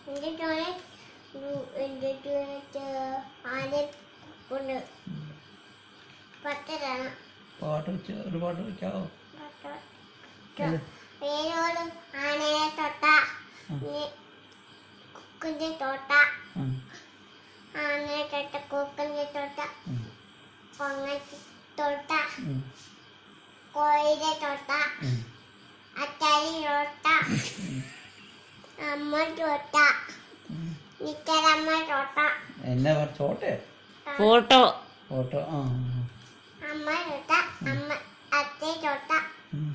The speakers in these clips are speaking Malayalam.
എന്നിട്ട് എന്നിട്ട് ആന കൊണ്ട് പത്തരാണ് പാട്ട് വെച്ച് ഒരു പാട്ട് വെക്കാവോ പത്ത് ഏത്? വേരോട് ആനയെ തൊട്ട കുക്കിന്റെ തോട്ട ഉം, ആനയെ തൊട്ട കുക്കിന്റെ തോട്ട ഉം, കൊങ്ങത്തി തോട്ട ഉം, കോഴിയുടെ തോട്ട ഉം. അച്ചാരി തോട്ട അമ്മ തോട്ട നിക്കരമ്മ തോട്ട എന്നാ പറ- ചോട്ടെ ഫോട്ടോ ഫോട്ടോ ആ അമ്മ തോട്ട അമ്മ അച്ഛൻ തോട്ട ഉം.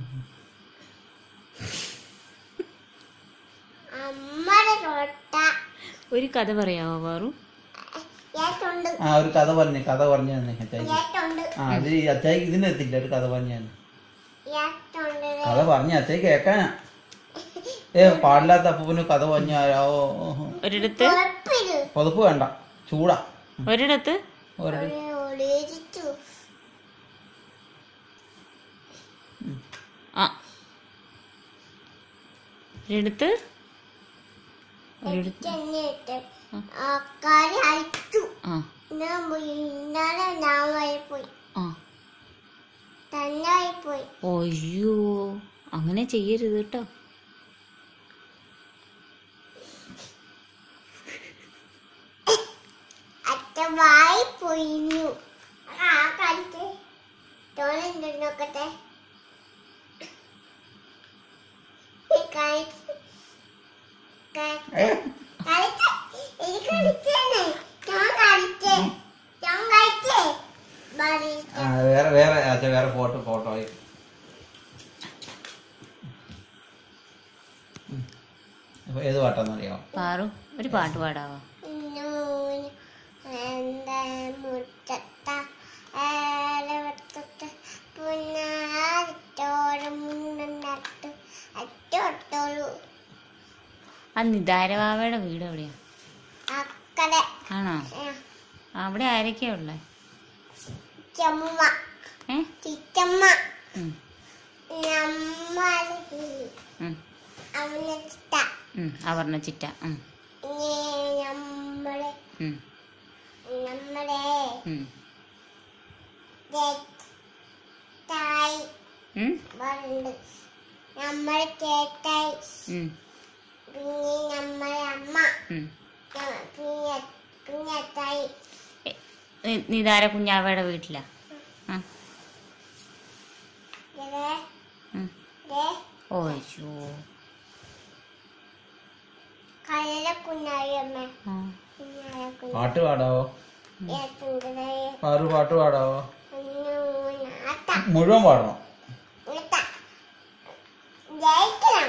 അമ്മയുടെ തോട്ട ഒരു കഥ പറയാവോ പാറു ഏട്ടുണ്ട് ആ ഒരു കഥ പറഞ്ഞു കഥ പറഞ്ഞു തന്നെ അച്ചായിക്ക് ഏട്ടുണ്ട് ആ അത് ഈ അച്ചായിക്ക് ഇതിനെത്തില്ല ഒരു കഥ പറഞ്ഞു തന്നെ ഏട്ടുണ്ട് കഥ പറഞ്ഞ അച്ചായി കേക്കാനാ ഏ പാടില്ലാത്ത അപ്പൂപ്പിന് കഥ പറഞ്ഞു ആരാവോ ഒരിടത്ത് ഉറപ്പില് പുതപ്പ് വേണ്ട ചൂടാ ഒരിടത്ത് ഒരിട ഒളിച്ചു ആ ഒരിടത്ത് ഒരിടത്ത് ചെന്നിട്ട് ആൾക്കാരെ അയച്ചു ആ ഞാൻ പോയി ഇന്നലെ ഞാൻ വഴി പോയി ആ തന്നെ വഴി പോയി അയ്യോ അങ്ങനെ ചെയ്യരുത് കേട്ടോ അച്ഛൻ വായി പോയിന്നു ആ കളിച്ച് തോന്നുന്നു നോക്കട്ടെ കളിച്ച് ഏ, കളിച്ച് എനിക്ക് കളിച്ചേനെ ഞാൻ കളിച്ചേ ഞാൻ കളിച്ചേ ബറി ആ, വേറെ വേറെ അച്ഛ വേറെ ഫോട്ടോ ഫോട്ടോ അയക്ക്. ഉം. അപ്പൊ ഏത് പാട്ടാന്നറിയാമോ പാറു ഒരു പാട്ട് പാടാവോ നൂന് എന്റെ മുറ്റത്ത ഏലവട്ടത്ത് പുന്നാരിത്തോടും നട്ടു അറ്റോട്ടോളൂ ആ നിതാരവാവയുടെ വീട് എവിടെയാ അക്കടെ ആണോ അവിടെ ആരൊക്കെയാ ഉള്ളേ ചമ്മ ഏ ചിറ്റമ്മ ഉം, നമ്മ ഉം, അവനെ ചിത്ത ഉം, അവർണ്ണ ചിറ്റ ഉം, നമ്മളെ ഉം, നമ്മളെ ഉം, തായി ഉം, പറയുന്നുണ്ട് നമ്മളെ ചേട്ടായി ഉം, പിന്നെ നമ്മളെ അമ്മ ഉം. ഞ- പിന്നെ പിന്നെ തായി എ, നി- നിതാര കുഞ്ഞാവയുടെ വീട്ടിലാ ആ, ദേ ഉം. ദേ ഓ അയ്യോ കലല കുഞ്ഞായമ്മ ആ, കുഞ്ഞായ കുഞ്ഞ പാട്ട് പാടാവോ ഏത്തുണ്ടേ പാറു പാട്ട് പാടാവോ കുഞ്ഞാത്ത മുഴുവൻ പാടണം ഇത്ത ജയിക്കണം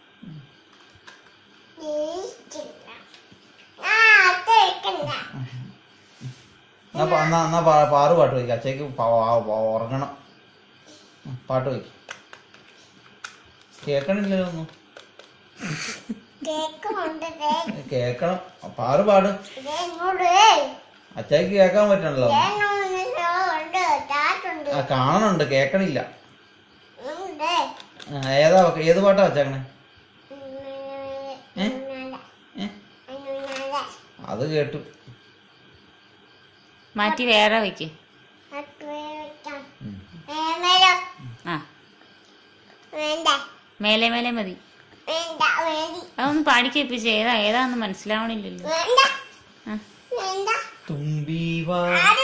ജയിക്കില്ല ആ അത്ത വെക്കണ്ട എന്നാ പാ- എന്നാ എന്നാ പാ- പാറു പാട്ട് വയ്ക്കും അച്ഛക്ക് ഉറങ്ങണം ഉം, പാട്ട് വയ്ക്കും കേക്കണില്ലല്ലോ ഒന്നും കേക്ക് കൊണ്ട് ദേ കേക്കണം പാറ് പാട് ദേ ഇങ്ങോട്ട് അച്ചായിക്ക് കേക്കാൻ പറ്റണല്ലോ ദേ ഉണ്ട് ചാട്ടുണ്ട് ആ കാണണുണ്ട് കേക്കണില്ല ഉണ്ട് ആ, ഏതാ ഏത് പാട്ടാ വച്ചേക്കണേ ഏ? ഏ? അത് കേട്ടു മാറ്റി വേറെ വെക്ക് ഉം. ആ വേണ്ട മേലെ മേലെ മതി വേണ്ട വേണ്ടി അതൊന്ന് പാടിക്കേപ്പിച്ച് ഏതാ ഏതാന്ന് മനസ്സിലാവണില്ലല്ലോ വേണ്ട ആ തുമ്പി വാ ആര്